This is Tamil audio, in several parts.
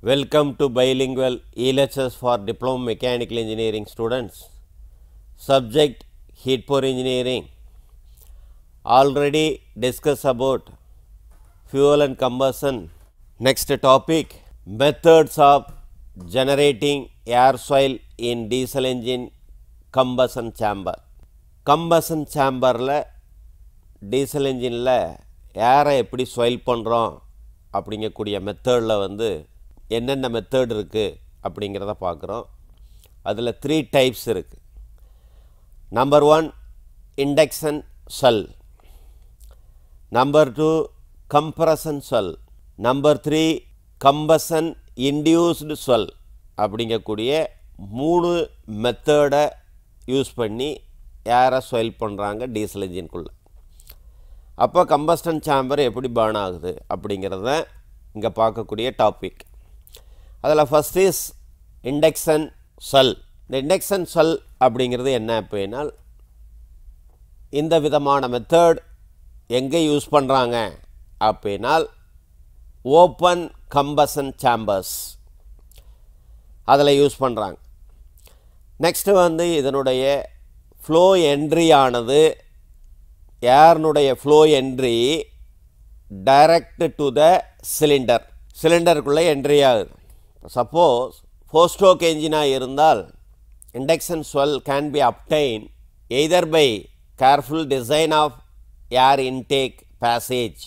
Welcome to bilingual ELHS for Diploma Mechanical Engineering students. Subject Heat Power Engineering. Already discussed about fuel and combustion. Next topic methods of generating air soil in diesel engine combustion chamber. combustion chamberல டீசல் இன்ஜினில் ஏரை எப்படி ஸ்வைல் பண்ணுறோம் அப்படிங்கக்கூடிய மெத்தடில் வந்து என்னென்ன மெத்தட் இருக்குது அப்படிங்கிறத பார்க்குறோம் அதில் த்ரீ டைப்ஸ் இருக்குது number one induction swirl number two compression swirl number three combustion induced swirl அப்படிங்கக்கூடிய மூணு மெத்தடை யூஸ் பண்ணி ஏரை ஸ்வைல் பண்ணுறாங்க டீசல் இன்ஜின்குள்ளே அப்போ கம்பஸ்டன் சாம்பர் எப்படி பேர்ன் ஆகுது அப்படிங்கிறத இங்கே பார்க்கக்கூடிய டாபிக் அதில் ஃபஸ்ட் இஸ் இண்டக்ஷன் செல் இந்த இண்டக்ஷன் செல் அப்படிங்கிறது என்ன அப்படின்னால் இந்த விதமான மெத்தட் எங்கே யூஸ் பண்ணுறாங்க அப்படின்னால் ஓப்பன் கம்பஷன் சாம்பர்ஸ் அதில் யூஸ் பண்ணுறாங்க நெக்ஸ்ட்டு வந்து இதனுடைய ஃப்ளோ என்ட்ரியானது ஏர்னுடைய flow entry direct to the cylinder சிலிண்டருக்குள்ளே என்ட்ரி ஆகுது சப்போஸ் ஃபோர் ஸ்ட்ரோக் என்ஜினாக இருந்தால் induction swirl can be obtained either by careful design of air intake passage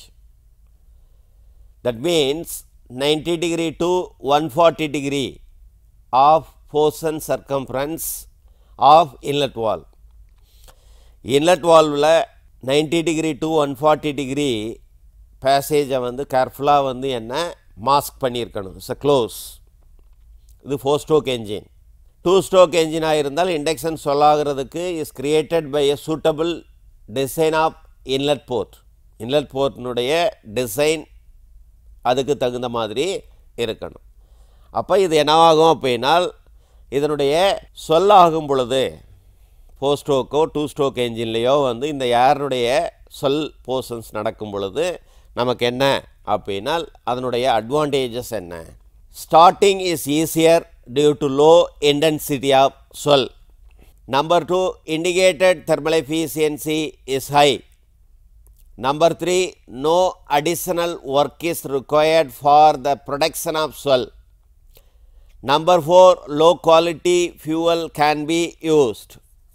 that means ninety degree to one forty degree of portion circumference of inlet valve inlet வால்வில் ninety degree to one forty degree பேசேஜை வந்து கேர்ஃபுல்லாக வந்து என்ன மாஸ்க் பண்ணியிருக்கணும் இட்ஸ் அ க்ளோஸ் இது four stroke engine two stroke என்ஜினாக இருந்தால் இண்டக்ஷன் சொல்லாகிறதுக்கு is created by a suitable design of inlet port inlet போர்ட்டினுடைய டிசைன் அதுக்கு தகுந்த மாதிரி இருக்கணும் அப்போ இது என்னவாகும் அப்படின்னால் இதனுடைய சொல்லாகும் பொழுது ஃபோர் ஸ்ட்ரோக்கோ டூ ஸ்ட்ரோக் என்ஜின்லேயோ வந்து இந்த ஏருடைய சொல் போர்ஷன்ஸ் நடக்கும் பொழுது நமக்கு என்ன அப்படின்னால் அதனுடைய அட்வான்டேஜஸ் என்ன starting is easier due to low intensity of swirl number two indicated thermal efficiency is high number three no additional work is required for the production of swirl number four low quality fuel can be used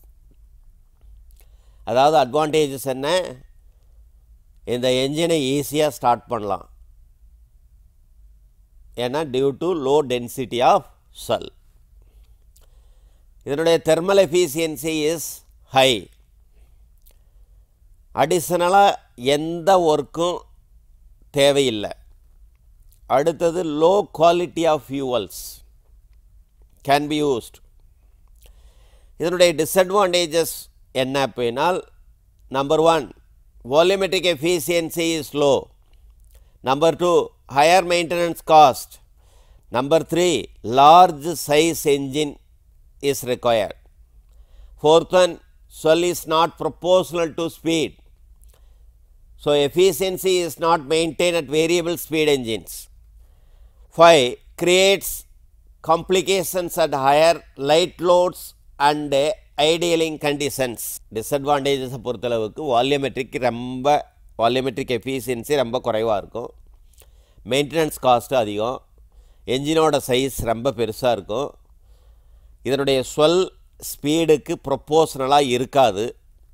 அதாவது அட்வான்டேஜஸ் என்ன இந்த என்ஜினை ஈஸியாக ஸ்டார்ட் பண்ணலாம் ஏன்னா due to low density of swirl இதனுடைய தெர்மல் எஃபிஷியன்சி இஸ் ஹை அடிஷ்னலாக எந்த ஒர்க்கும் தேவையில்லை அடுத்தது low quality of fuels can be used இதனுடைய டிஸ்அட்வான்டேஜஸ் என்ன அப்படின்னால் number one volumetric efficiency is low number two higher maintenance cost number three large size engine is required fourth one swell is not proportional to speed so efficiency is not maintained at variable speed engines 5 creates complications at higher light loads and idling conditions டிஸ்அட்வான்டேஜஸை பொறுத்தளவுக்கு வால்யூமெட்ரிக் ரொம்ப வால்யூமெட்ரிக் எஃபிஷியன்சி ரொம்ப குறைவாக இருக்கும் மெயின்டெனன்ஸ் காஸ்ட்டு அதிகம் என்ஜினோட சைஸ் ரொம்ப பெருசாக இருக்கும் இதனுடைய சொல் ஸ்பீடுக்கு ப்ரொப்போஷனலாக இருக்காது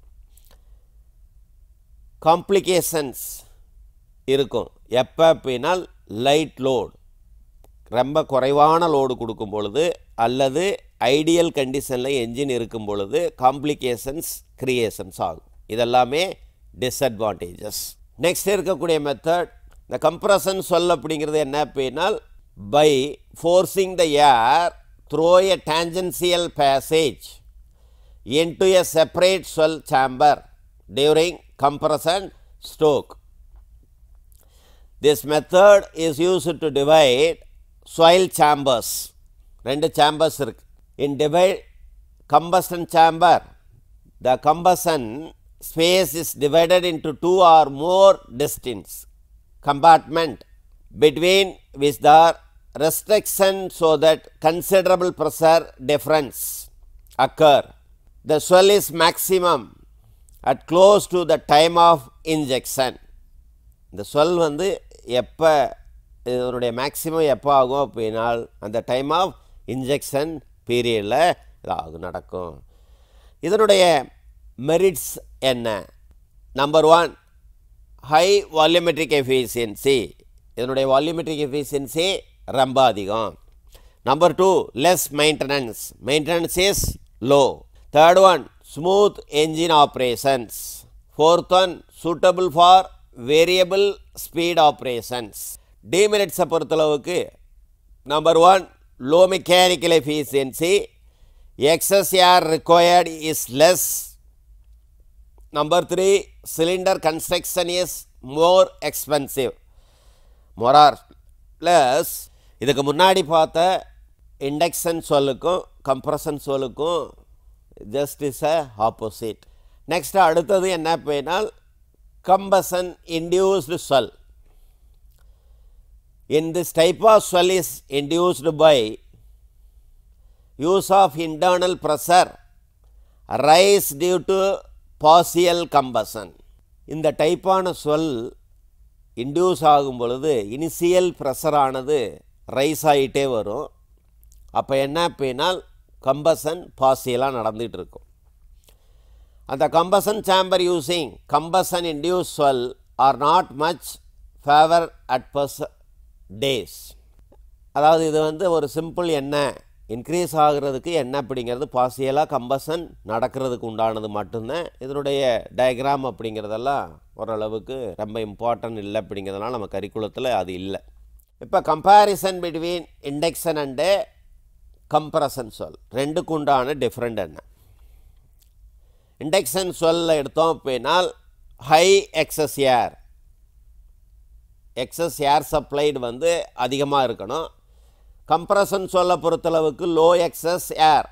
காம்ப்ளிகேஷன்ஸ் இருக்கும் எப்போ அப்படின்னால் லைட் லோடு ரொம்ப குறைவான லோடு கொடுக்கும் பொழுது அல்லது ஐடியல் கண்டிஷனில் என்ஜின் இருக்கும் பொழுது காம்ப்ளிகேஷன்ஸ் கிரியேஷன்ஸ் ஆகும் இதெல்லாமே டிஸ்அட்வான்டேஜஸ் நெக்ஸ்ட் இருக்கக்கூடிய மெத்தட் இந்த கம்ப்ரஷன் சொல் அப்படிங்கிறது என்ன அப்படின்னால் by forcing the air through a tangential passage into a separate swell chamber during compression stroke. This method is used to divide soil chambers. ரெண்டு chambers இருக்கு in divide combustion chamber the combustion space is divided into two or more distance compartment between which there restriction so that considerable pressure difference occur. The swell is maximum at close to the time of injection. இந்த சொல் வந்து எப்போ இதனுடைய மேக்ஸிமம் எப்போ ஆகும் அப்படின்னால் அந்த டைம் ஆஃப் இன்ஜெக்ஷன் பீரியடில் இதாகும் நடக்கும் இதனுடைய மெரிட்ஸ் என்ன number one high volumetric efficiency இதனுடைய வால்யூமெட்ரிக் எஃபிஷியன்சி ரொம்ப அதிகம் number two less maintenance maintenance is low third one smooth engine operations fourth one suitable for variable speed operations டிமெரிட்ஸை பொறுத்தளவுக்கு number one low mechanical efficiency excess air required is less number three cylinder construction is more expensive மொரார் ப்ளஸ் இதுக்கு முன்னாடி பார்த்த இண்டக்ஷன் சொல்லுக்கும் கம்ப்ரஷன் சொல்லுக்கும் just is a opposite next அடுத்தது என்ன அப்படின்னால் combustion induced swirl in this type of swirl is induced by use of internal pressure rise due to partial combustion இந்த டைப்பான சொல் இன்டியூஸ் ஆகும் பொழுது இனிஷியல் ப்ரெஷரானது ரைஸ் ஆகிட்டே வரும் அப்போ என்ன அப்படின்னால் கம்பசன் பாசியலாக நடந்துகிட்டு இருக்கும் அந்த combustion chamber using combustion induce swirl are not much favour at present days அதாவது இது வந்து ஒரு சிம்பிள் என்ன இன்க்ரீஸ் ஆகிறதுக்கு என்ன அப்படிங்கிறது பாசியலாக கம்பசன் நடக்கிறதுக்கு உண்டானது மட்டும்தான் இதனுடைய டயக்ராம் அப்படிங்கிறதெல்லாம் ஓரளவுக்கு ரொம்ப இம்பார்ட்டன்ட் இல்லை அப்படிங்கிறதுனால நம்ம கரிக்குலத்தில் அது இல்லை இப்போ comparison between induction and compression swirl ரெண்டுக்கு உண்டான டிஃப்ரெண்ட் என்ன இண்டக்ஷன் சொல்ல எடுத்தோம் அப்படின்னால் high excess air excess air supplied வந்து அதிகமாக இருக்கணும் கம்ப்ரஷன் சொல்ல பொறுத்தளவுக்கு லோ எக்ஸஸ் ஏர்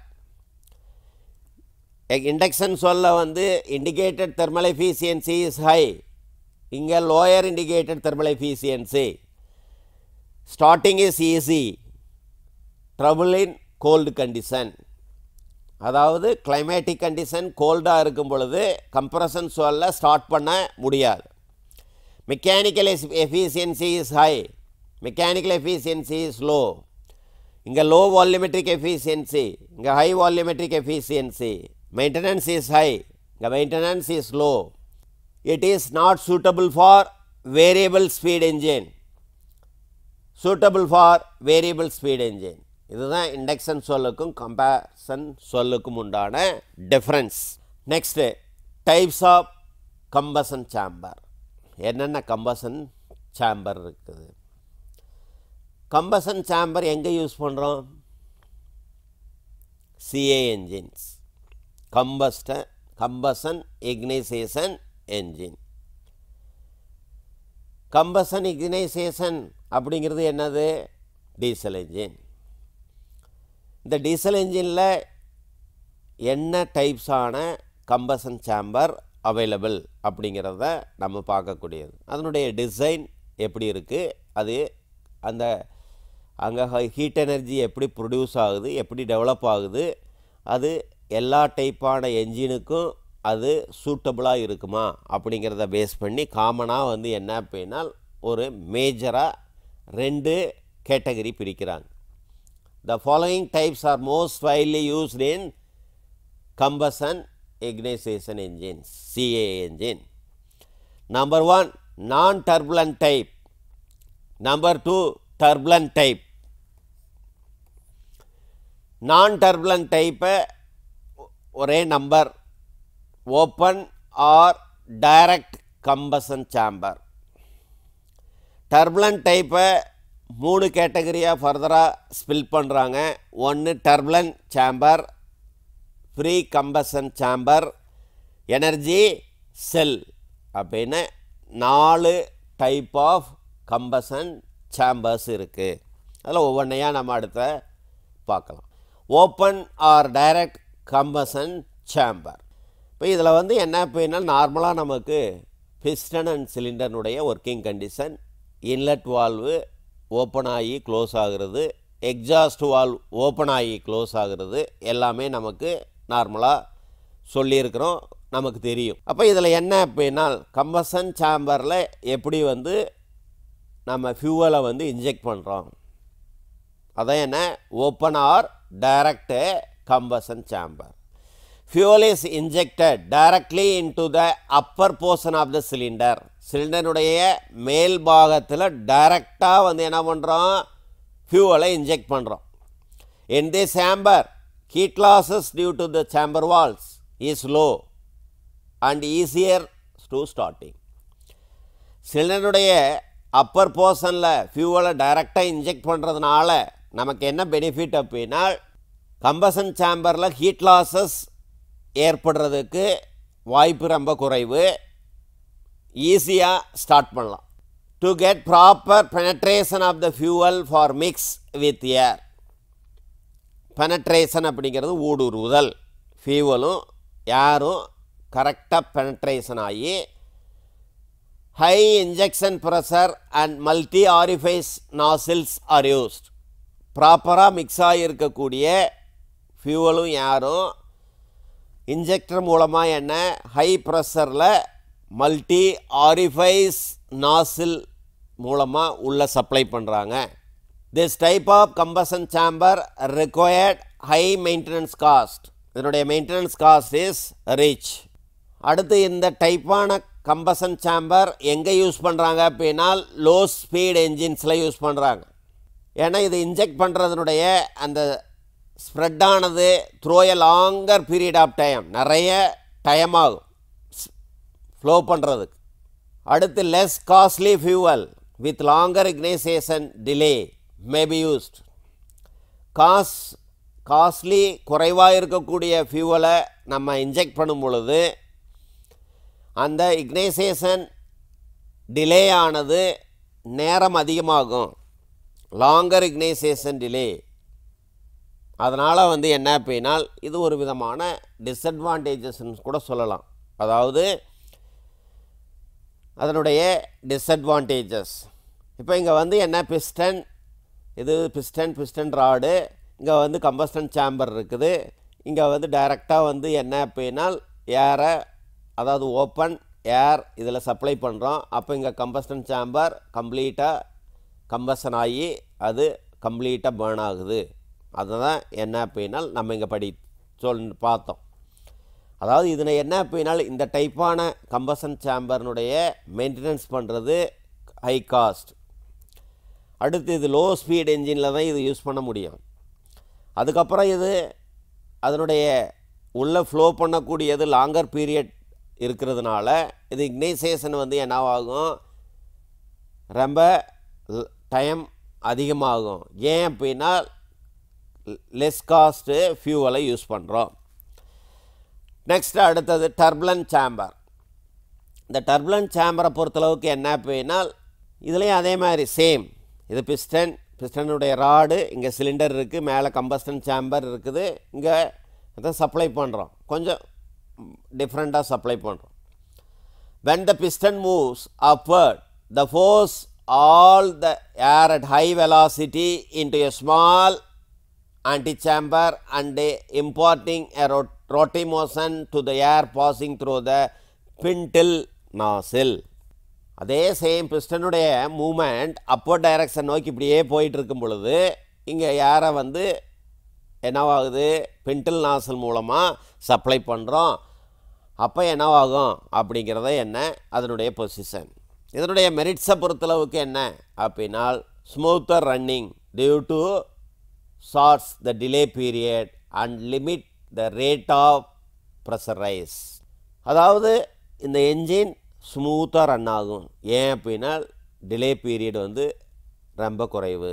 இண்டக்ஷன் சொல்ல வந்து indicated thermal efficiency is high இங்கே lower indicated thermal efficiency starting is easy trouble in cold condition அதாவது கிளைமேட்டிக் கண்டிஷன் கோல்டாக இருக்கும் பொழுது கம்ப்ரஷன் சொல்ல ஸ்டார்ட் பண்ண முடியாது mechanical efficiency is high mechanical efficiency is low இங்கே லோ வால்யூமெட்ரிக் எஃபிஷியன்சி இங்கே high volumetric efficiency maintenance is high இங்கே maintenance is low it is not suitable for variable speed engine suitable for variable speed engine இதுதான் இண்டக்ஷன் சொல்லுக்கும் கம்பேரிசன் சொல்லுக்கும் உண்டான difference next types of combustion chamber என்னென்ன கம்பசன் சாம்பர் இருக்குது கம்பசன் சாம்பர் எங்கே யூஸ் பண்ணுறோம் CA engines combust combustion ignition engine combustion ignition அப்படிங்கிறது என்னது டீசல் என்ஜின் இந்த டீசல் என்ஜினில் என்ன டைப்ஸான கம்பசன் சாம்பர் அவைலபிள் அப்படிங்கிறத நம்ம பார்க்கக்கூடியது அதனுடைய டிசைன் எப்படி இருக்குது அது அந்த அங்கே ஹீட் எனர்ஜி எப்படி ப்ரொடியூஸ் ஆகுது எப்படி டெவலப் ஆகுது அது எல்லா டைப்பான என்ஜினுக்கும் அது சூட்டபுளாக இருக்குமா அப்படிங்கிறத பேஸ் பண்ணி காமனாக வந்து என்ன அப்படின்னா ஒரு மேஜராக ரெண்டு கேட்டகரி பிரிக்கிறாங்க the following types are most widely used in combustion ignition engines CA engine number 1 non turbulent type number 2 turbulent type non turbulent டைப்பை ஒரே number open or direct combustion chamber turbulent டைப்பை மூணு கேட்டகரியாக ஃபர்தராக ஸ்பில் பண்ணுறாங்க ஒன்று turbulent chamber free combustion chamber energy cell அப்படின்னு நாலு டைப் ஆஃப் கம்பசன் சாம்பர்ஸ் இருக்குது அதில் ஒவ்வொன்றையாக நம்ம அடுத்த பார்க்கலாம் open or direct combustion chamber இப்போ இதில் வந்து என்ன அப்படின்னா நார்மலாக நமக்கு பிஸ்டன் அண்ட் சிலிண்டர்னுடைய working condition inlet valve open ஆகி க்ளோஸ் ஆகிறது எக்ஸாஸ்ட் வால் ஓப்பன் ஆகி க்ளோஸ் ஆகிறது எல்லாமே நமக்கு நார்மலாக சொல்லியிருக்கிறோம் நமக்கு தெரியும் அப்போ இதில் என்ன அப்படின்னா கம்பசன் சாம்பரில் எப்படி வந்து நம்ம ஃபியூவலை வந்து இன்ஜெக்ட் பண்ணுறோம் அதான் என்ன open or direct combustion chamber fuel is injected directly into the upper portion of the cylinder சிலிண்டருடைய மேல் பாகத்தில் டைரக்டாக வந்து என்ன பண்ணுறோம் ஃபியூவலை இன்ஜெக்ட் பண்ணுறோம் in this chamber heat losses due to the chamber walls is low and easier to starting சிலிண்டருடைய அப்பர் போர்ஷனில் ஃபியூவலை டைரெக்டாக இன்ஜெக்ட் பண்ணுறதுனால நமக்கு என்ன பெனிஃபிட் அப்படின்னா கம்பசன் சேம்பரில் ஹீட் லாஸஸ் ஏற்படுறதுக்கு வாய்ப்பு ரொம்ப குறைவு ஈஸியாக ஸ்டார்ட் பண்ணலாம் to get proper penetration of the fuel for mix with air penetration அப்படிங்கிறது ஊடுருவுதல் ஃபியூவலும் ஏரும் கரெக்டாக பெனட்ரேஷன் ஆகி high injection pressure and multi orifice nozzles are used ப்ராப்பராக மிக்ஸ் ஆகியிருக்கக்கூடிய ஃபியூவலும் ஏரும் இன்ஜெக்டர் மூலமாக என்ன ஹை ப்ரெஷரில் மல்டி ஆரிஃபைஸ் நாசில் மூலமாக உள்ள சப்ளை பண்ணுறாங்க this type of combustion chamber required high maintenance cost இதனுடைய மெயின்டெனன்ஸ் காஸ்ட் இஸ் ரிச் அடுத்து இந்த டைப்பான கம்பசன் சாம்பர் எங்கே யூஸ் பண்ணுறாங்க அப்படின்னா லோ ஸ்பீட் என்ஜின்ஸில் யூஸ் பண்ணுறாங்க ஏன்னா இது இன்ஜெக்ட் பண்ணுறதுனுடைய அந்த ஸ்ப்ரெட் ஆனது through a longer period of time நிறைய டைம் ஆகும் ஃப்ளோ பண்ணுறதுக்கு அடுத்து less costly fuel with longer ignition delay may be used cost costly குறைவாக இருக்கக்கூடிய ஃபியூவலை நம்ம இன்ஜெக்ட் பண்ணும் பொழுது அந்த இக்னைசேஷன் டிலே ஆனது நேரம் அதிகமாகும் லாங்கர் இக்னைசேஷன் டிலே அதனால் வந்து என்ன அப்படின்னா இது ஒரு விதமான டிஸ்அட்வான்டேஜஸ்ன்னு கூட சொல்லலாம் அதாவது அதனுடைய டிஸ்அட்வான்டேஜஸ் இப்போ இங்கே வந்து என்ன பிஸ்டன் இது பிஸ்டன் பிஸ்டன் ராடு இங்கே வந்து கம்பஸ்டன் சேம்பர் இருக்குது இங்கே வந்து டைரெக்டாக வந்து என்ன அப்படின்னா ஏரை அதாவது ஓப்பன் ஏர் இதில் சப்ளை பண்ணுறோம் அப்போ இங்கே கம்பஸ்டன் சேம்பர் கம்ப்ளீட்டாக கம்பஷன் ஆகி அது கம்ப்ளீட்டாக பேர்ன் ஆகுது அதுதான் என்ன அப்படின்னா நம்ம இங்கே படி சொல் பார்த்தோம் அதாவது இதில் என்ன அப்படின்னா இந்த டைப்பான கம்பஷன் சேம்பர்னுடைய மெயின்டெனன்ஸ் பண்ணுறது ஹை காஸ்ட் அடுத்து இது லோ ஸ்பீட் என்ஜினில் தான் இது யூஸ் பண்ண முடியும் அதுக்கப்புறம் இது அதனுடைய உள்ளே ஃப்ளோ பண்ணக்கூடியது லாங்கர் பீரியட் இருக்கிறதுனால இது இக்னைசேஷன் வந்து என்னவாகும் ரொம்ப டைம் அதிகமாகும் ஏன் அப்படின்னா லெஸ் காஸ்ட்டு ஃபியூவலை யூஸ் பண்ணுறோம் நெக்ஸ்ட் அடுத்தது டர்புலன் சேம்பர் இந்த டர்புலன் சேம்பரை பொறுத்தளவுக்கு என்ன அப்படின்னா இதுலேயும் அதே மாதிரி சேம் இது பிஸ்டன் பிஸ்டனுடைய ராடு இங்கே சிலிண்டர் இருக்குது மேலே கம்பஸ்டன் சேம்பர் இருக்குது இங்கே இதை சப்ளை பண்ணுறோம் கொஞ்சம் டிஃப்ரெண்ட்டாக சப்ளை பண்ணுறோம் when the piston moves upward the force all the air at high velocity into a small antechamber and imparting a rot- rotamotion to the air passing through the pintle nozzle அதே சேம் பிஸ்டனுடைய மூமெண்ட் அப்போர்ட் டைரக்ஷன் நோக்கி இப்படியே போயிட்டு இருக்கும் பொழுது இங்கே ஏரை வந்து என்னவாகுது பிண்டில் நாசல் மூலமாக சப்ளை பண்ணுறோம் அப்போ என்னவாகும் அப்படிங்கிறத என்ன அதனுடைய பொசிஷன் இதனுடைய மெரிட்ஸை பொறுத்தளவுக்கு என்ன அப்படின்னா smoother running due to shorts the delay period and limit the rate of pressure rise அதாவது இந்த என்ஜின் ஸ்மூத்தாக ரன் ஆகும் ஏன் அப்படின்னா டிலே பீரியட் வந்து ரொம்ப குறைவு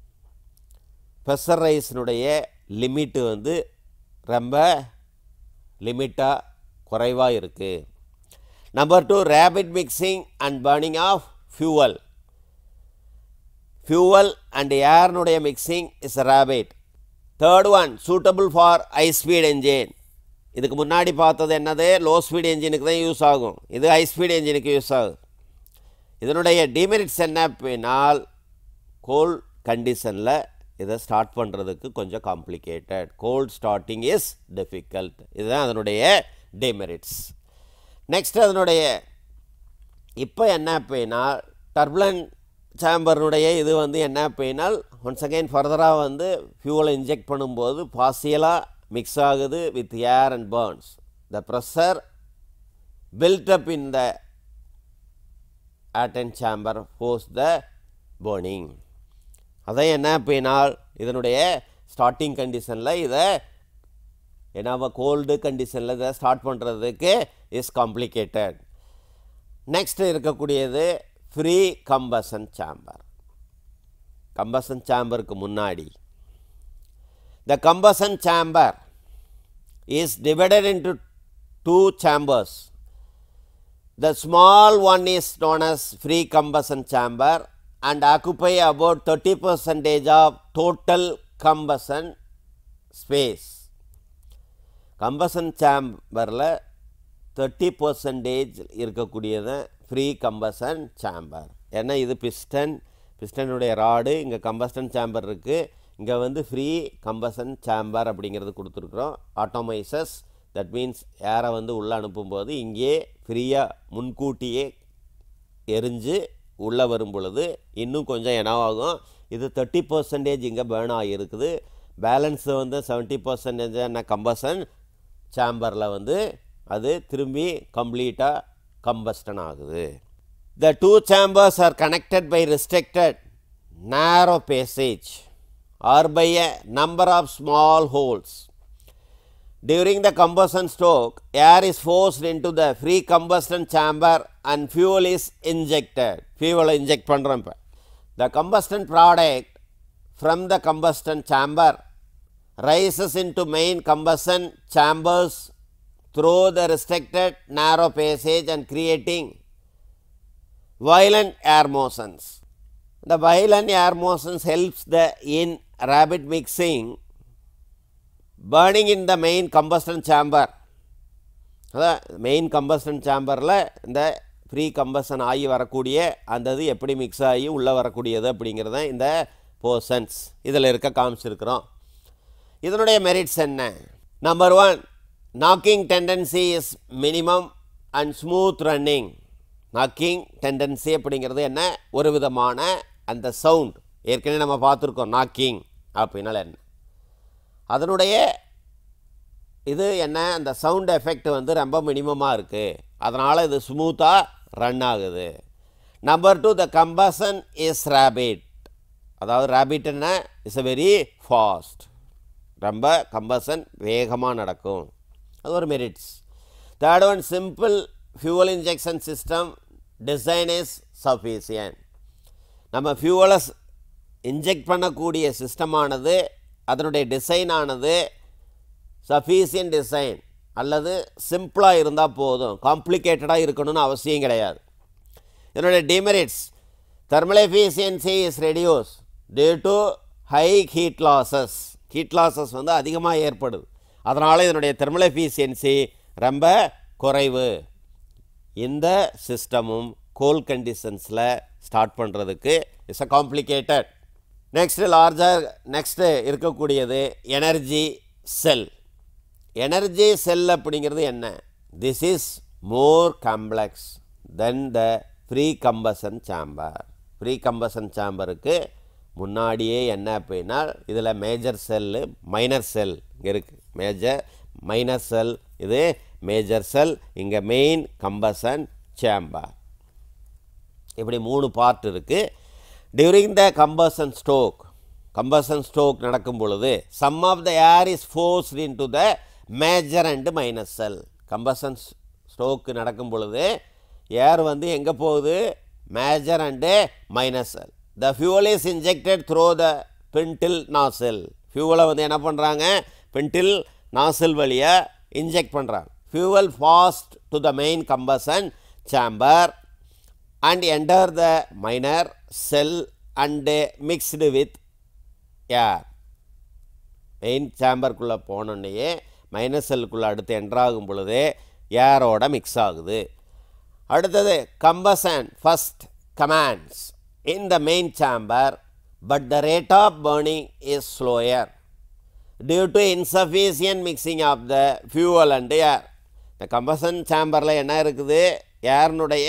ப்ரெஷரைஸினுடைய லிமிட்டு வந்து ரொம்ப லிமிட்டாக குறைவாக இருக்குது number two rapid mixing and burning of fuel fuel and ஏர்னுடைய mixing is rapid third one suitable for high speed engine இதுக்கு முன்னாடி பார்த்தது என்னது லோ ஸ்பீட் என்ஜினுக்கு தான் யூஸ் ஆகும் இது ஹை ஸ்பீட் என்ஜினுக்கு யூஸ் ஆகுது இதனுடைய டிமெரிட்ஸ் என்ன அப்படின்னால் கோல்ட் கண்டிஷனில் இதை ஸ்டார்ட் பண்ணுறதுக்கு கொஞ்சம் complicated cold starting is difficult இதுதான் அதனுடைய டெமெரிட்ஸ் நெக்ஸ்ட் அதனுடைய இப்போ என்ன அப்படின்னா டர்புலன் சேம்பர்னுடைய இது வந்து என்ன அப்படின்னால் ஒன்ஸ் அகைன் ஃபர்தராக வந்து ஃபியூவலை இன்ஜெக்ட் பண்ணும்போது பாசியலாக மிக்ஸ் ஆகுது with air and burns the pressure built up in the atom chamber force the burning அதை என்ன அப்படின்னால் இதனுடைய ஸ்டார்டிங் கண்டிஷனில் இதை என்னவா கோல்டு கண்டிஷனில் இதை ஸ்டார்ட் பண்ணுறதுக்கு இஸ் காம்ப்ளிகேட்டட் நெக்ஸ்ட் இருக்கக்கூடியது ஃப்ரீ கம்பசன் சாம்பர் கம்பசன் சாம்பருக்கு முன்னாடி the combustion chamber is divided into two chambers. The small one is known as free combustion chamber and occupy about 30 percentage of total combustion space. Combustion சேம்பரில் தேர்ட்டி பர்சன்டேஜ் இருக்கக்கூடியது ஃப்ரீ கம்பசன் சேம்பர் ஏன்னா இது பிஸ்டன் பிஸ்டனுடைய ராடு இங்கே கம்பஸ்டன் சேம்பர் இருக்குது இங்கே வந்து ஃப்ரீ கம்பசன் சேம்பர் அப்படிங்கிறது கொடுத்துருக்குறோம் ஆட்டோமைசஸ் தட் மீன்ஸ் ஏரை வந்து உள்ளே அனுப்பும்போது இங்கே ஃப்ரீயாக முன்கூட்டியே எரிஞ்சு உள்ளே வரும் பொழுது இன்னும் கொஞ்சம் என்னவாகும் இது தேர்ட்டி பர்சன்டேஜ் இங்கே பேர்ன் ஆகியிருக்குது பேலன்ஸ் வந்து செவன்ட்டி பர்சன்டேஜ் என்ன கம்பசன் சேம்பரில் வந்து அது திரும்பி கம்ப்ளீட்டாக கம்பஸ்டன் ஆகுது the two chambers are connected by restricted narrow passage or by a number of small holes During the combustion stroke, air is forced into the free combustion chamber and fuel is injected. Fuel inject பண்ணுறோம் இப்போ The combustion product from the combustion chamber rises into main combustion chambers through the restricted narrow passage and creating violent air motions. The violent air motions helps the in rapid mixing burning in the main combustion chamber அதான் மெயின் கம்பஸ்டன் சேம்பரில் இந்த ஃப்ரீ கம்பஸ்டன் ஆகி வரக்கூடிய அந்த இது எப்படி மிக்ஸ் ஆகி உள்ளே வரக்கூடியது அப்படிங்கிறத இந்த போர்ஷன்ஸ் இதில் இருக்க காமிச்சிருக்கிறோம் இதனுடைய மெரிட்ஸ் என்ன number one knocking tendency is minimum and smooth running knocking tendency அப்படிங்கிறது என்ன ஒரு விதமான அந்த சவுண்ட் ஏற்கனவே நம்ம பார்த்துருக்கோம் நாக்கிங் அப்படின்னால என்ன அதனுடைய இது என்ன அந்த சவுண்ட் எஃபெக்ட் வந்து ரொம்ப மினிமமாக இருக்குது அதனால் இது ஸ்மூத்தாக ரன் ஆகுது number two the combustion is rapid அதாவது ரேபிட் என்ன இஸ் அ வெரி ஃபாஸ்ட் ரொம்ப கம்பசன் வேகமாக நடக்கும் அது ஒரு merits third one simple fuel injection system design is sufficient நம்ம ஃபியூவலை இன்ஜெக்ட் பண்ணக்கூடிய சிஸ்டமானது அதனுடைய டிசைனானது சஃபீசியன் டிசைன் அல்லது சிம்பிளாக இருந்தால் போதும் காம்ப்ளிகேட்டடாக இருக்கணும்னு அவசியம் கிடையாது இதனுடைய demerits thermal efficiency is reduce due to high heat losses heat losses வந்து அதிகமாக ஏற்படுது அதனால் இதனுடைய தெர்மல் எஃபிஷியன்சி ரொம்ப குறைவு இந்த சிஸ்டமும் கோல் கண்டிஷன்ஸில் ஸ்டார்ட் பண்ணுறதுக்கு it's a complicated next larger next இருக்கக்கூடியது எனர்ஜி செல் எனர்ஜி செல் அப்படிங்கிறது என்ன this is more complex then the free combustion chamber free combustion சாம்பருக்கு முன்னாடியே என்ன அப்படின்னா இதில் மேஜர் செல்லு மைனர் செல் இங்கே இருக்குது மேஜர் மைனர் செல் இது மேஜர் செல் இங்கே மெயின் கம்பசன் சேம்பர் இப்படி மூணு பார்ட் இருக்குது during the combustion stroke combustion stroke நடக்கும் பொழுது some of the air is forced into the major and minus cell combustion stroke நடக்கும் பொழுது ஏர் வந்து எங்கே போகுது major and minus cell the fuel is injected through the pintle nozzle ஃபியூவலை வந்து என்ன பண்ணுறாங்க பின்டில் நாசில் வழியாக இன்ஜெக்ட் பண்ணுறாங்க fuel fast to the main combustion chamber and enter the minor cell and mixed with air main சேம்பருக்குள்ளே போனோடனேயே மைனஸ் செல்லுக்குள்ளே அடுத்து என்ட்ராகும் பொழுது ஏரோட மிக்ஸ் ஆகுது அடுத்தது combustion first commands in the main chamber but the rate of burning is slower due to insufficient mixing of the fuel and air இந்த கம்பசன் சேம்பரில் என்ன இருக்குது ஏர்னுடைய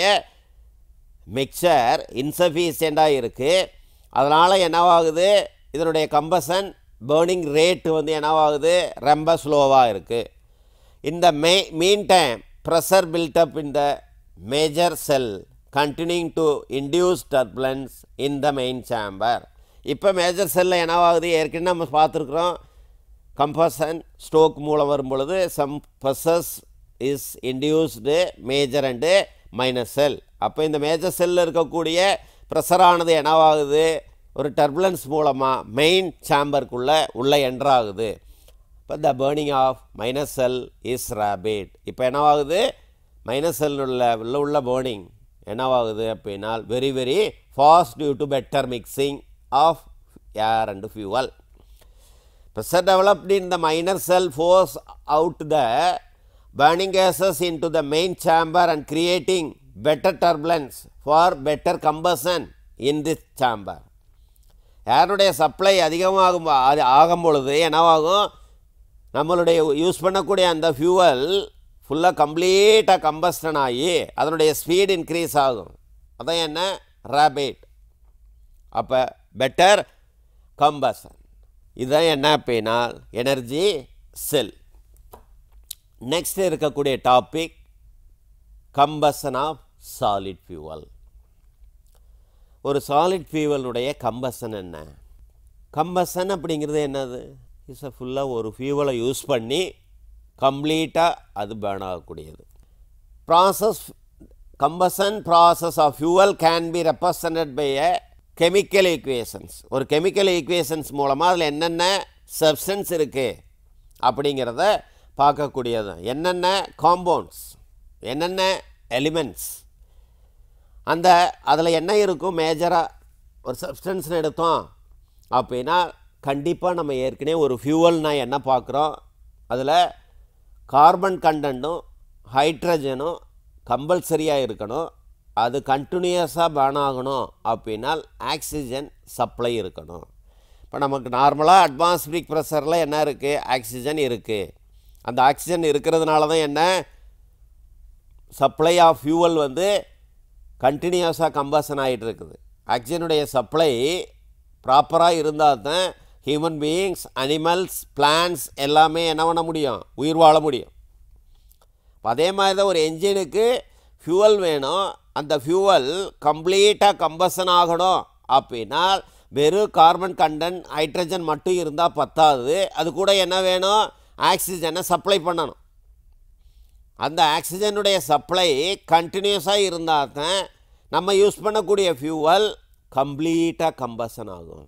மிக்சர் இன்சஃபிஷியண்ட்டாக இருக்குது அதனால் என்னவாகுது இதனுடைய கம்பசன் பேர்னிங் ரேட்டு வந்து என்னவாகுது ரொம்ப ஸ்லோவாக இருக்குது இந்த may mean time pressure build up in the major cell continuing to induce turbulence in the main chamber இப்போ மேஜர் செல்லில் என்னவாகுது ஏற்கனவே நம்ம பார்த்துருக்குறோம் கம்பசன் ஸ்டோக் மூலம் வரும் பொழுது some pressures is induced major and minus cell அப்போ இந்த மேஜர் செல்லில் இருக்கக்கூடிய ப்ரெஷரானது என்னவாகுது ஒரு டர்புலன்ஸ் மூலமாக மெயின் சேம்பருக்குள்ளே உள்ளே என்ட்ராகுது இப்போ the burning of minus cell is rapid இப்போ என்னவாகுது மைனஸ் செல் உள்ள உள்ள உள்ள பேர்னிங் என்னவாகுது அப்படின்னா very very fast due to better mixing of air and fuel Pressure developed in the minor cell force out the burning gases into the main chamber and creating better turbulence for better combustion in this chamber. ஏருடைய சப்ளை அதிகமாகும் அது ஆகும் பொழுது என்னவாகும் நம்மளுடைய யூஸ் பண்ணக்கூடிய அந்த ஃபியூவல் ஃபுல்லாக கம்ப்ளீட்டாக கம்பஸ்டன் ஆகி அதனுடைய ஸ்பீட் இன்க்ரீஸ் ஆகும் அதான் என்ன ரேபிட் அப்போ பெட்டர் கம்பஷன் இதுதான் என்ன அப்படின்னா எனர்ஜி செல் நெக்ஸ்ட் இருக்கக்கூடிய topic combustion of solid fuel ஒரு சாலிட் ஃபியூவலுடைய கம்பஷன் என்ன கம்பஷன் அப்படிங்கிறது என்னது இஸ் ஃபுல்லாக ஒரு ஃபியூவலை யூஸ் பண்ணி கம்ப்ளீட்டாக அது பேர்ன் ஆகக்கூடியது process combustion process of fuel can be represent by a chemical equations ஒரு கெமிக்கல் ஈக்குவேஷன்ஸ் மூலமாக அதில் என்னென்ன சப்ஸ்டன்ஸ் இருக்குது அப்படிங்கிறத பார்க்கக்கூடியது என்னென்ன காம்பவுண்ட்ஸ் என்னென்ன எலிமெண்ட்ஸ் அந்த அதில் என்ன இருக்கும் மேஜராக ஒரு சப்ஸ்டன்ஸ்னு எடுத்தோம் அப்படின்னா கண்டிப்பாக நம்ம ஏற்கனவே ஒரு ஃபியூவல்னால் என்ன பார்க்குறோம் அதில் கார்பன் கண்டென்ட்டும் ஹைட்ரஜனும் கம்பல்சரியாக இருக்கணும் அது கண்டினியூஸாக பேர்ன் ஆகணும் அப்படின்னா ஆக்சிஜன் சப்ளை இருக்கணும் இப்போ நமக்கு நார்மலாக அட்மாஸ்பிரிக் ப்ரெஷரில் என்ன இருக்குது ஆக்சிஜன் இருக்குது அந்த ஆக்சிஜன் இருக்கிறதுனால தான் என்ன சப்ளை ஆஃப் ஃபியூவல் வந்து கண்டினியூஸாக கம்பஷன் ஆகிட்டு இருக்குது ஆக்சிஜனுடைய சப்ளை ப்ராப்பராக இருந்தால் தான் ஹியூமன் பீயிங்ஸ் அனிமல்ஸ் பிளான்ஸ் எல்லாமே என்ன பண்ண முடியும் உயிர் வாழ முடியும் அதே மாதிரி தான் ஒரு என்ஜினுக்கு ஃபியூவல் வேணும் அந்த ஃபியூவல் கம்ப்ளீட்டாக கம்பஷன் ஆகணும் அப்படின்னா வெறும் கார்பன் கண்டென்ட் ஹைட்ரஜன் மட்டும் இருந்தால் பத்தாது அது கூட என்ன வேணும் ஆக்சிஜனை சப்ளை பண்ணணும் அந்த ஆக்சிஜனுடைய சப்ளை கண்டினியூஸாக இருந்தால் தான் நம்ம யூஸ் பண்ணக்கூடிய ஃபியூவல் கம்ப்ளீட்டாக கம்பஷன் ஆகும்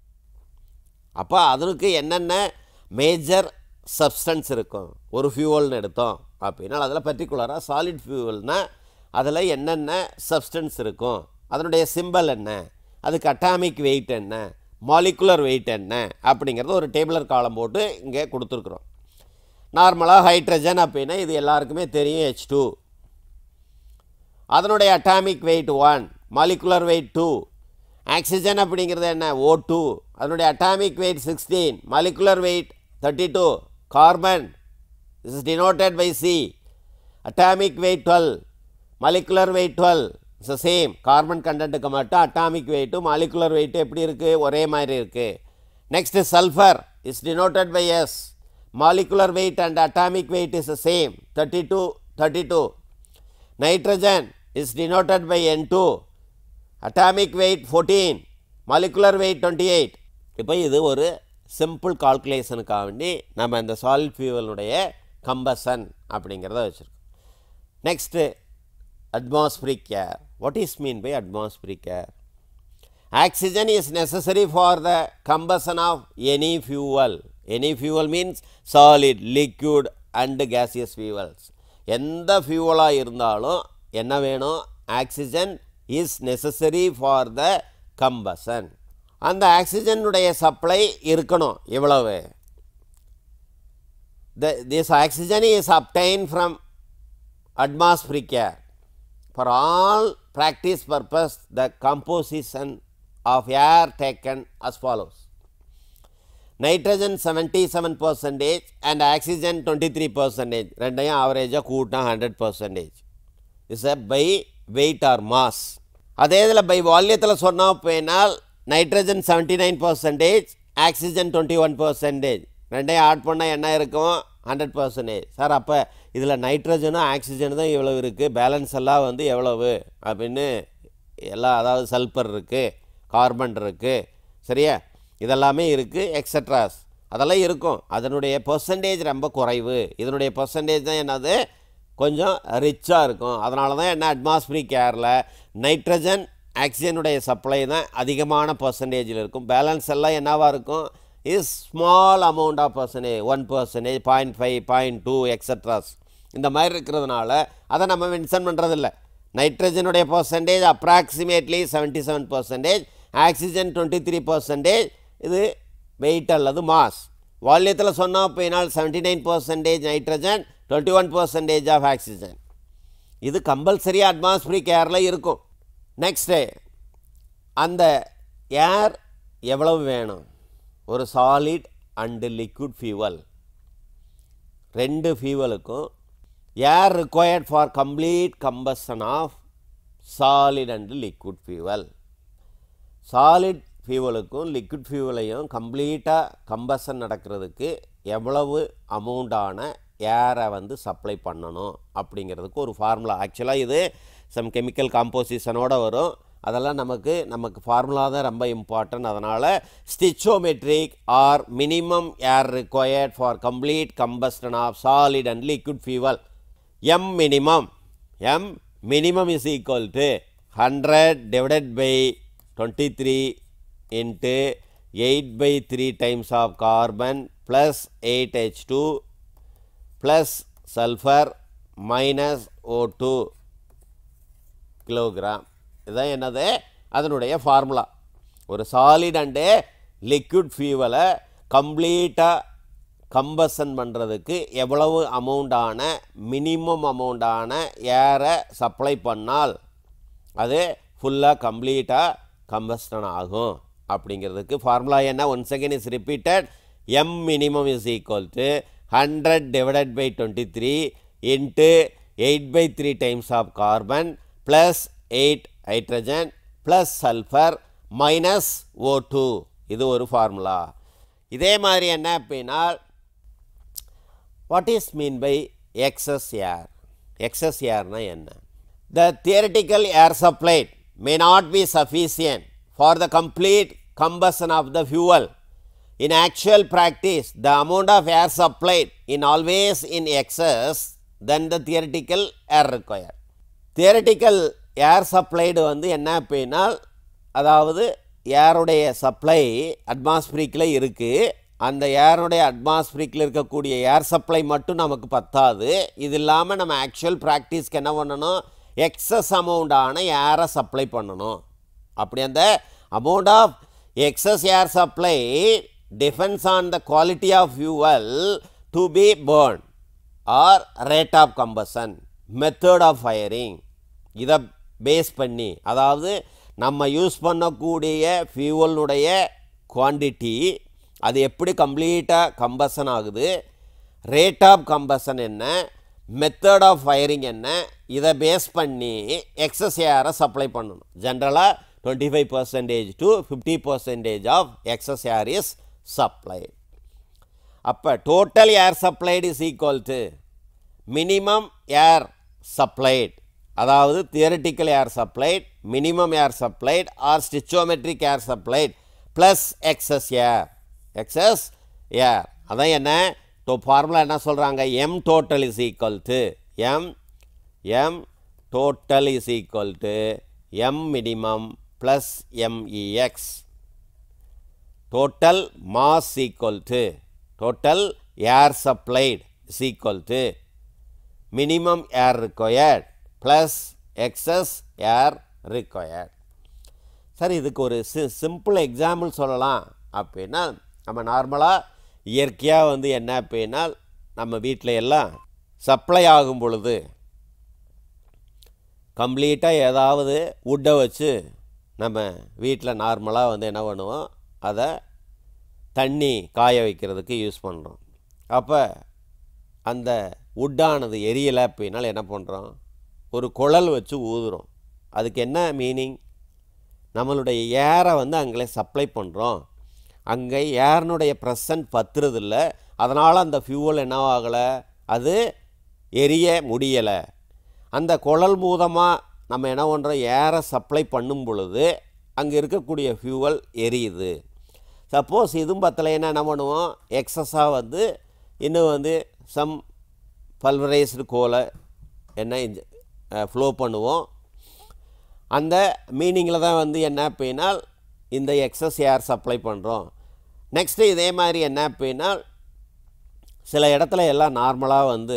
அப்போ அதற்கு என்னென்ன மேஜர் சப்ஸ்டன்ஸ் இருக்கும் ஒரு ஃபியூவல்னு எடுத்தோம் அப்படின்னா அதில் பர்டிகுலராக சாலிட் ஃபியூவல்னால் அதில் என்னென்ன சப்ஸ்டன்ஸ் இருக்கும் அதனுடைய சிம்பல் என்ன அதுக்கு அட்டாமிக் வெயிட் என்ன மாலிகுலர் வெயிட் என்ன அப்படிங்கிறது ஒரு டேபிளர் காலம் போட்டு இங்கே கொடுத்துருக்குறோம் நார்மலாக ஹைட்ரஜன் அப்படின்னா இது எல்லாருக்குமே தெரியும் ஹெச் டூ அதனுடைய atomic weight one molecular weight two oxygen அப்படிங்கிறது என்ன ஓ டூ அதனுடைய atomic weight sixteen molecular weight thirty two carbon this is denoted by C. Atomic weight 12, molecular weight 12, it's the same. Carbon கண்டென்ட்டுக்கு மட்டும் அட்டாமிக் வெயிட்டு மாலிகுலர் வெயிட்டு எப்படி இருக்குது ஒரே மாதிரி இருக்குது next sulphur is denoted by S molecular weight and atomic weight is same thirty two thirty two nitrogen is denoted by N two atomic weight fourteen molecular weight twenty eight இப்போ இது ஒரு சிம்பிள் கால்குலேஷனுக்காக வேண்டி நம்ம இந்த சாலிட் ஃபியூவலுடைய கம்பசன் அப்படிங்கிறத வச்சுருக்கோம் next atmospheric air what is mean by atmospheric air oxygen is necessary for the combustion of any fuel any fuel means solid liquid and gaseous fuels எந்த ஃபியூவலாக இருந்தாலும் என்ன வேணும் oxygen is necessary for the combustion அந்த ஆக்சிஜனுடைய சப்ளை இருக்கணும் எவ்வளவு the, this oxygen is obtained from atmospheric air. For all practice purpose, the composition of air taken as follows. Nitrogen seventy seven percentage and oxygen twenty three percentage ரெண்டையும் ஆவரேஜாக கூட்டினா hundred percentage is a by weight or mass அதே இதில் பை வால்யத்தில் சொன்னோம் போயினால் nitrogen seventy nine percentage oxygen twenty one percentage ரெண்டையும் ஆட் பண்ணால் என்ன இருக்கும் ஹண்ட்ரட் பர்சன்டேஜ் சார் அப்போ இதில் நைட்ரஜனும் ஆக்சிஜன் தான் இவ்வளவு இருக்குது பேலன்ஸ் எல்லாம் வந்து எவ்வளவு அப்படின்னு எல்லாம் அதாவது சல்பர் இருக்குது கார்பன் இருக்குது சரியா இதெல்லாமே இருக்குது எக்ஸட்ராஸ் அதெல்லாம் இருக்கும் அதனுடைய பர்சன்டேஜ் ரொம்ப குறைவு இதனுடைய பர்சன்டேஜ் தான் என்னது கொஞ்சம் ரிச்சாக இருக்கும் அதனால தான் என்ன அட்மாஸ்பிரிக் ஏரில் நைட்ரஜன் ஆக்சிஜனுடைய சப்ளை தான் அதிகமான பர்சன்டேஜில் இருக்கும் பேலன்ஸ் எல்லாம் என்னவாக இருக்கும் is small amount of percentage one percentage point five point two extras இந்த மாதிரி இருக்கிறதுனால அதை நம்ம மென்ஷன் பண்ணுறதில்ல நைட்ரஜனுடைய percentage approximately seventy seven percentage oxygen twenty three percentage இது வெயிட் அல்லது மாஸ் வால்யத்தில் சொன்னால் போயினால் seventy nine percentage nitrogen twenty one percentage of oxygen இது கம்பல்சரியாக அட்மாஸ்பிரிக் ஏரில் இருக்கும் நெக்ஸ்ட்டு அந்த ஏர் எவ்வளவு வேணும் ஒரு சாலிட் அண்டு லிக்விட் ஃபியூவல் ரெண்டு ஃபியூவலுக்கும் air required for complete combustion of solid and liquid fuel solid ஃபியூவலுக்கும் லிக்விட் ஃபியூவலையும் கம்ப்ளீட்டாக கம்பஷன் நடக்கிறதுக்கு எவ்வளவு அமௌண்டான ஏரை வந்து சப்ளை பண்ணணும் அப்படிங்கிறதுக்கு ஒரு ஃபார்முலா ஆக்சுவலாக இது சம் கெமிக்கல் காம்போசிஷனோட வரும் அதெல்லாம் நமக்கு நமக்கு ஃபார்முலா தான் ரொம்ப இம்பார்ட்டன்ட் அதனால் stoichiometric or minimum air required for complete combustion of solid and liquid fuel M minimum M minimum is equal to hundred divided by twenty three into eight by three times of carbon plus eight H two plus sulphur minus O two kilogram இதுதான் என்னது அதனுடைய ஃபார்முலா ஒரு சாலிட் அண்டு லிக்விட் ஃபியூவலை கம்ப்ளீட்டாக கம்பஷன் பண்ணுறதுக்கு எவ்வளவு அமௌண்டான மினிமம் அமௌண்டான ஏரை சப்ளை பண்ணால் அது ஃபுல்லாக கம்ப்ளீட்டாக கம்பஸ்டன் ஆகும் அப்படிங்கிறதுக்கு ஃபார்முலா என்ன one second is repeated M minimum is equal to hundred divided by twenty three into eight by three times of carbon plus eight hydrogen plus sulphur minus O two இது ஒரு ஃபார்முலா இதே மாதிரி என்ன அப்படின்னா what is mean by excess air excess ஏர்னா என்ன the theoretical air supplied may not be sufficient for the complete combustion of the fuel in actual practice the amount of air supplied in always in excess then the theoretical air require theoretical air supplied வந்து என்ன அப்படின்னா அதாவது ஏருடைய சப்ளை அட்மாஸ்பிரிக்கில் இருக்குது அந்த ஏருடைய அட்மாஸ்பிரிக்கில் இருக்கக்கூடிய ஏர் சப்ளை மட்டும் நமக்கு பத்தாது இது இல்லாமல் நம்ம ஆக்சுவல் ப்ராக்டிஸ்க்கு என்ன பண்ணணும் எக்ஸஸ் அமௌண்டான ஏரை சப்ளை பண்ணணும் அப்படி அந்த amount of excess air supply depends on the quality of fuel to be burn or rate of combustion method of firing இதை பேஸ் பண்ணி அதாவது நம்ம யூஸ் பண்ணக்கூடிய ஃபியூவலுடைய குவான்டிட்டி அது எப்படி கம்ப்ளீட்டாக கம்பஷன் ஆகுது ரேட் ஆஃப் கம்பஷன் என்ன மெத்தட் ஆஃப் ஃபயரிங் என்ன இதை பேஸ் பண்ணி எக்ஸஸ் ஏரை சப்ளை பண்ணணும் ஜென்ரலாக twenty five percentage to fifty percentage of excess air is supply அப்போ total air supplied is equal to minimum air supplied அதாவது theoretical air supplied minimum air supplied or stoichiometric air supplied plus excess air excess air அதான் என்ன டோ ஃபார்முலா என்ன சொல்கிறாங்க M total is equal to M M total is equal to M minimum plus M E X total mass equal to total air supplied is equal to minimum air required plus excess air required sir இதுக்கு ஒரு சி சிம்பிள் எக்ஸாம்பிள் சொல்லலாம் அப்படின்னா நம்ம நார்மலாக இயற்கையாக வந்து என்ன அப்படின்னா நம்ம வீட்டில் எல்லாம் சப்ளை ஆகும் பொழுது கம்ப்ளீட்டாக ஏதாவது வுட்டை வச்சு நம்ம வீட்டில் நார்மலாக வந்து என்ன பண்ணுவோம் அதை தண்ணி காய வைக்கிறதுக்கு யூஸ் பண்ணுறோம் அப்போ அந்த உட்டானது எரியலை அப்படின்னால என்ன பண்ணுறோம் ஒரு குழல் வச்சு ஊதுறோம் அதுக்கு என்ன மீனிங் நம்மளுடைய ஏரை வந்து அங்கே சப்ளை பண்ணுறோம் அங்கே ஏர்னுடைய ப்ரெசன்ட் பத்துறதில்ல அதனால் அந்த ஃபியூவல் என்னவாகலை அது எரிய முடியலை அந்த குழல் மூலமாக நம்ம என்ன பண்ணுறோம் ஏரை சப்ளை பண்ணும் பொழுது அங்கே இருக்கக்கூடிய ஃபியூவல் எரியுது சப்போஸ் இதுவும் பத்தலைன்னா என்ன பண்ணுவோம் எக்ஸஸாக வந்து இன்னும் வந்து சம் பல்வரைஸ்டு கோலை என்ன ஃப்ளோ பண்ணுவோம் அந்த மீனிங்கில் தான் வந்து என்ன அப்படின்னா இந்த எக்ஸஸ் ஏர் சப்ளை பண்ணுறோம் நெக்ஸ்ட்டு இதே மாதிரி என்ன அப்படின்னா சில இடத்துல எல்லாம் நார்மலாக வந்து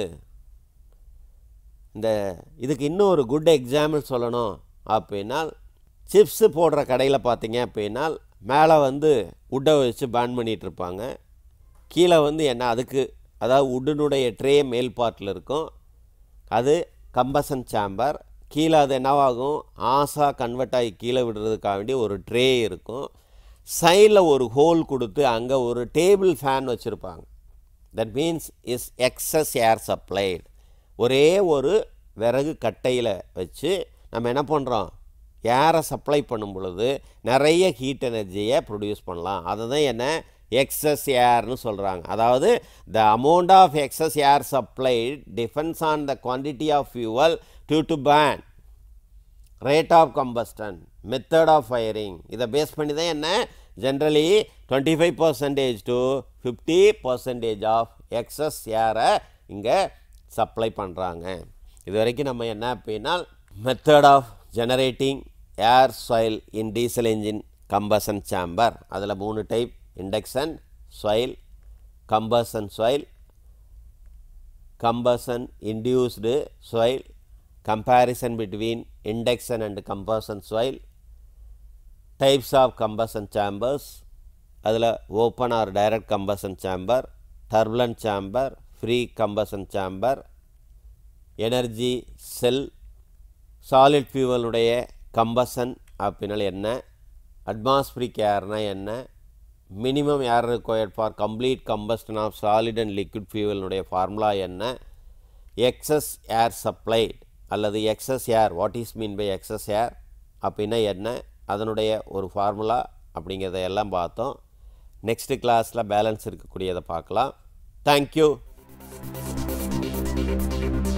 இந்த இதுக்கு இன்னும் ஒரு குட் எக்ஸாம்பிள் சொல்லணும் அப்படின்னா சிப்ஸு போடுற கடையில் பார்த்தீங்க அப்படின்னா மேலே வந்து உட்டை வச்சு பேன் பண்ணிகிட்டு இருப்பாங்க கீழே வந்து என்ன அதுக்கு அதாவது உட்டினுடைய ட்ரே மேல் பார்ட்டில் இருக்கும் அது கம்பசன் சாம்பர் கீழே அது என்னவாகும் ஆசா கன்வெர்ட் ஆகி கீழே விடுறதுக்காக வேண்டி ஒரு ட்ரே இருக்கும் சைடில் ஒரு ஹோல் கொடுத்து அங்கே ஒரு டேபிள் ஃபேன் வச்சுருப்பாங்க that means is excess air supplied ஒரே ஒரு விறகு கட்டையில் வச்சு நம்ம என்ன பண்ணுறோம் ஏரை சப்ளை பண்ணும் பொழுது நிறைய ஹீட் எனர்ஜியை ப்ரொடியூஸ் பண்ணலாம் அதுதான் என்ன எக்ஸஸ் ஏர்னு சொல்கிறாங்க அதாவது the amount of excess air supplied depends on the quantity of fuel due to burn rate of combustion method of firing இதை பேஸ் பண்ணி தான் என்ன generally twenty five percentage to fifty percentage of excess ஏரை இங்கே சப்ளை பண்ணுறாங்க இது வரைக்கும் நம்ம என்ன அப்படின்னா method of generating air swirl in diesel engine combustion chamber அதில் மூணு type induction swirl combustion swirl combustion induced swirl comparison between induction and combustion soil types of combustion chambers அதில் open or direct combustion chamber turbulent chamber free combustion chamber energy cell solid ஃபியூவலுடைய கம்பஷன் அப்படின்னால என்ன அட்மாஸ்பிரிக் ஏர்னா என்ன minimum air required for complete combustion of solid and liquid ஃபியூவலுடைய ஃபார்முலா என்ன எக்ஸஸ் ஏர் சப்ளைட் அல்லது excess air what is mean by excess air அப்படின்னா என்ன அதனுடைய ஒரு ஃபார்முலா அப்படிங்கிறத எல்லாம் பார்த்தோம் நெக்ஸ்ட்டு கிளாஸில் பேலன்ஸ் இருக்கக்கூடியதை பார்க்கலாம் தேங்க்யூ